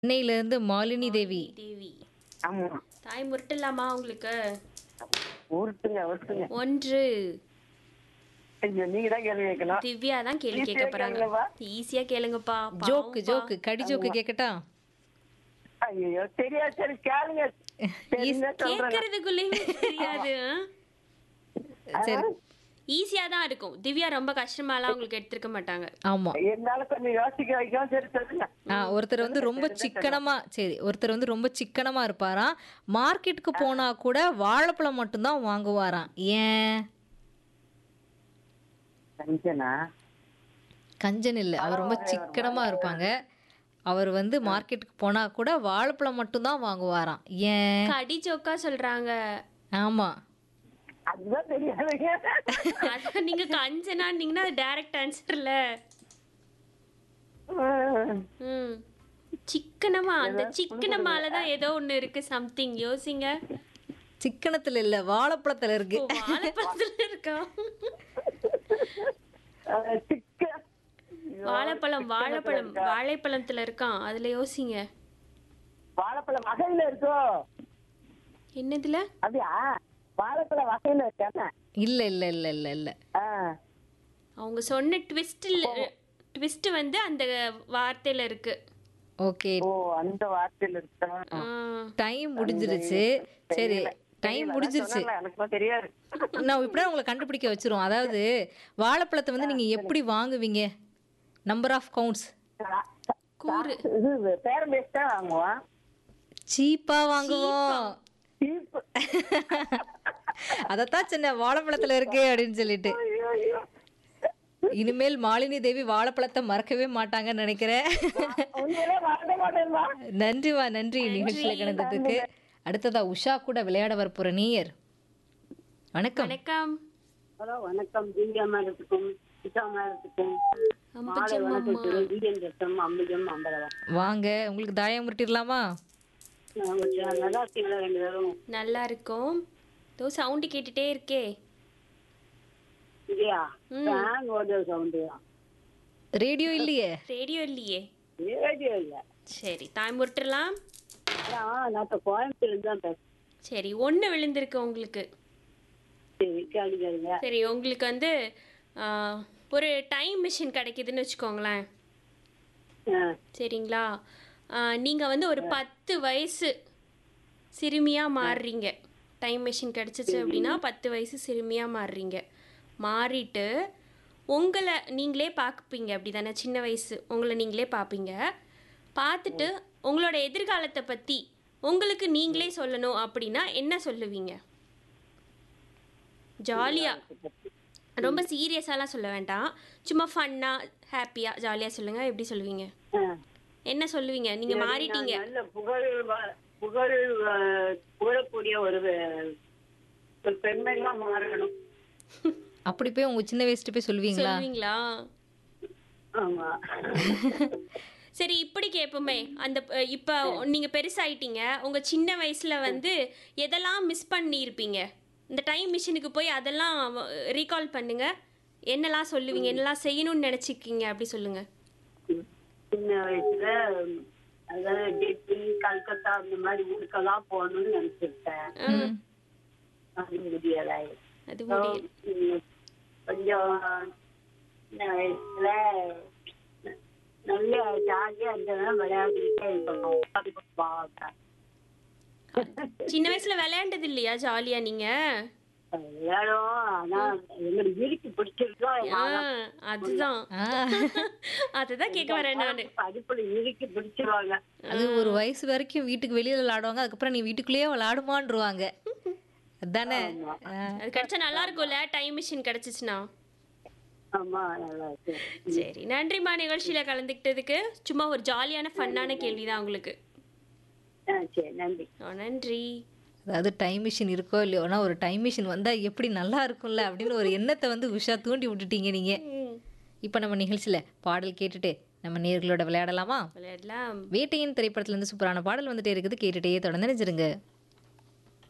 சென்னையிலேருந்து மாலினி தேவி தேவி ஆமா தாய் முருட்டலாமா உங்களுக்கு உருட்டுங்க உருட்டுங்க ஒன்று ஐயோ, நீங்க தான் கேள்வி கேட்கணும் திவ்யா தான் கேள்வி கேட்க ஈஸியா போறாங்க கேளுங்கப்பா. ஈஸியா கேளுங்கப்பா ஜோக்கு பாவம்ப்பா. ஜோக்கு கடி ஜோக்கு கேட்கட்டா ஐயோ தெரியாது சரி கேளுங்க தெரிஞ்சா சொல்றேன் கேட்கறதுக்குள்ளேயுமே தெரியாது சரி ஈஸியா தான் இருக்கும் திவ்யா ரொம்ப கஷ்டமாலாம் உங்களுக்கு எடுத்திருக்க மாட்டாங்க ஆமா என்னால கொஞ்சம் யோசிக்க வைக்கும் சரி சொல்லுங்க ஆ ஒருத்தர் வந்து ரொம்ப சிக்கனமா சரி ஒருத்தர் வந்து ரொம்ப சிக்கனமா இருப்பாராம் மார்க்கெட்டுக்கு போனா கூட வாழைப்பழம் மட்டும்தான் வாங்குவாராம் ஏன் கஞ்சனா கஞ்சன் இல்லை அவர் ரொம்ப சிக்கனமா இருப்பாங்க அவர் வந்து மார்க்கெட்டுக்கு போனா கூட வாழைப்பழம் மட்டும்தான் வாங்குவாராம் ஏன் கடி ஜோக்கா சொல்றாங்க ஆமா அதுதான் தெரியாதுங்க அதான் நீங்க கஞ்சனான்னீங்கன்னா அது டைரக்ட் ஆன்சர்ல ம் சிக்கனமா அந்த சிக்கனமால தான் ஏதோ ஒண்ணு இருக்கு சம்திங் யோசிங்க சிக்கனத்துல இல்ல வாழைப்பழத்துல இருக்கு ஓ, வாழைப்பழத்துல இருக்கா அஹ், சிக்க வாழைப்பழம் வாழைப்பழம் வாழைப்பழத்துல இருக்கான் அதுல யோசிங்க வாழைப்பழம் வகையில இருக்கோ என்னதுல அப்படியா வாழைப்பழம் வகையில இருக்கானே இல்ல இல்ல இல்ல இல்ல இல்ல ஆஹ் அவங்க சொன்ன ட்விஸ்ட் ட்விஸ்ட் வந்து அந்த வார்த்தையில இருக்கு ஓகே ஓ அந்த வார்த்தையில இருக்கா ஆ, டைம் முடிஞ்சிருச்சு சரி டைம் முடிஞ்சிருச்சு சொன்னேன்ல, எனக்கு தெரியாது நான் இப்படியே உங்களை கண்டுபிடிக்க வச்சிரும் அதாவது வாழைப்பழத்தை வந்து நீங்க எப்படி வாங்குவீங்க நம்பர் ஆஃப் கவுண்ட்ஸ் கூறு இது பேரம் பேசி தான் வாங்குவான் சீப்பா வாங்குவோம் சீப்பு அதத்தான் சின்ன வாழைப்பழத்துல இருக்கு அப்படின்னு சொல்லிட்டு ஐயோ ஐயோ இனிமேல் மாலினி தேவி வாழைப்பழத்தை மறக்கவே மாட்டாங்கன்னு நினைக்கிறேன் உண்மையிலே மறக்க மாட்டேன்மா நன்றிமா நன்றி நிகழ்ச்சியில கலந்ததுக்கு அடுத்ததா உஷா கூட விளையாட வரப்போற நீயர் வணக்கம் வணக்கம் ஹலோ வணக்கம் திவ்யா மேடத்துக்கும் சிதா மேடத்துக்கும் மாலை வணக்கத்துக்கு வீரியன் ரத்தம் அம்பிகம் அம்பலவா வாங்க உங்களுக்கு தாயம் முட்டிடலாமா நல்லா இருக்கீங்களா ரெண்டு பேரும் நல்லா இருக்கும் தோ சவுண்டு கேட்டுட்டே இருக்கே இல்லையா ஃபேன் ஓடுற சவுண்டு ரேடியோ இல்லையே ரேடியோ இல்லையே ரேடியோ இல்ல சரி தாய் முருட்டலாம் அதான் நான் இப்போ கோயம்புத்தூர்ல தான் பேசுறேன் சரி ஒன்று விழுந்திருக்கு உங்களுக்கு சரி கேளுங்க சரி உங்களுக்கு வந்து ஆ, ஒரு டைம் மிஷின் கிடைக்குதுன்னு வச்சுக்கோங்களேன் சரிங்களா நீங்கள் வந்து ஒரு பத்து வயசு சிறுமியாக மாறுறீங்க டைம் மிஷின் கிடச்சிச்சு அப்படின்னா பத்து வயசு சிறுமியாக மாறுறீங்க மாறிட்டு உங்களை நீங்களே பார்ப்பீங்க அப்படி தானே சின்ன வயசு உங்களை நீங்களே பார்ப்பீங்க பார்த்துட்டு உங்களோட எதிர்காலத்தை பற்றி உங்களுக்கு நீங்களே சொல்லணும் அப்படின்னா என்ன சொல்லுவீங்க ஜாலியாக ரொம்ப சீரியஸாலாம் சொல்ல வேண்டாம் சும்மா ஃபன்னாக ஹாப்பியாக ஜாலியாக சொல்லுங்கள் எப்படி சொல்லுவீங்க என்ன சொல்லுவீங்க நீங்க மாறிட்டீங்க நல்ல புகழ் வ- புகழ் அஹ், புகழக்கூடிய ஒரு வே- ஒரு பெண்மைலாம் மாறணும் அப்படி போய் உங்க சின்ன வயசுட்டு போய் சொல்லுவீங்களா சொல்லுவீங்களா ஆமா சரி இப்படி கேட்போமே அந்த அஹ், இப்ப நீங்க பெருசாயிட்டீங்க உங்க சின்ன வயசுல வந்து எதெல்லாம் மிஸ் பண்ணியிருப்பீங்க இந்த டைம் மிஷினுக்கு போய் அதெல்லாம் ரீகால் பண்ணுங்க என்னெல்லாம் சொல்லுவீங்க என்னெல்லாம் செய்யணும்னு நினைச்சிருக்கீங்க அப்படி சொல்லுங்க சின்ன வயசுல அதாவது டெல்லி கல்கத்தா அந்த மாதிரி ஊருக்கெல்லாம் போகணும்னு நினைச்சிருக்கேன் ம். அது முடியலை அது முடியும் உம், கொஞ்சம் சின்ன வயசுல ந- நல்ல ஜாலியா இருந்ததுன்னா விளையாடிக்கிட்டே இருக்கணும் அது பாப்பேன். சின்ன வயசுல விளையாண்டது இல்லையா ஜாலியா நீங்க விளையாடும் ஆனா எங்களுக்கு இருக்கு பிடிச்சிருக்கோம் ஆ, அதுதான் ஆ, அதுதான் கேட்க வரேன் நானு படிப்புல இருக்கு பிடிச்சிருவாங்க அது ஒரு வயசு வரைக்கும் வீட்டுக்கு வெளியில விளையாடுவாங்க அதுக்கப்புறம் நீ வீட்டுக்குள்ளேயே விளையாடுமான்றுவாங்க அதானே ஆ, அது கிடைச்சா நல்லா இருக்கும்ல டைம் மிஷின் கிடைச்சிச்சுன்னா ஆமா நல்லா இருக்கு சரி நன்றிம்மா நிகழ்ச்சியில கலந்துக்கிட்டதுக்கு சும்மா ஒரு ஜாலியான ஃபன்னான கேள்விதான் உங்களுக்கு ஆ, சரி நன்றி ஆ, நன்றி அதாவது டைம் மிஷின் இருக்கோ இல்லையோ ஆனா ஒரு டைம் மிஷின் வந்தா எப்படி நல்லா இருக்கும்ல அப்படின்னு ஒரு எண்ணத்தை வந்து உஷா தூண்டி விட்டுட்டீங்க நீங்க இப்போ நம்ம நிகழ்ச்சியில பாடல் கேட்டுட்டு நம்ம நேர்களோட விளையாடலாமா விளையாடலாம் வேட்டையின் திரைப்படத்துல இருந்து சூப்பரான பாடல் வந்துட்டே இருக்குது கேட்டுட்டே தொடர்ந்து நினைச்சிருங்க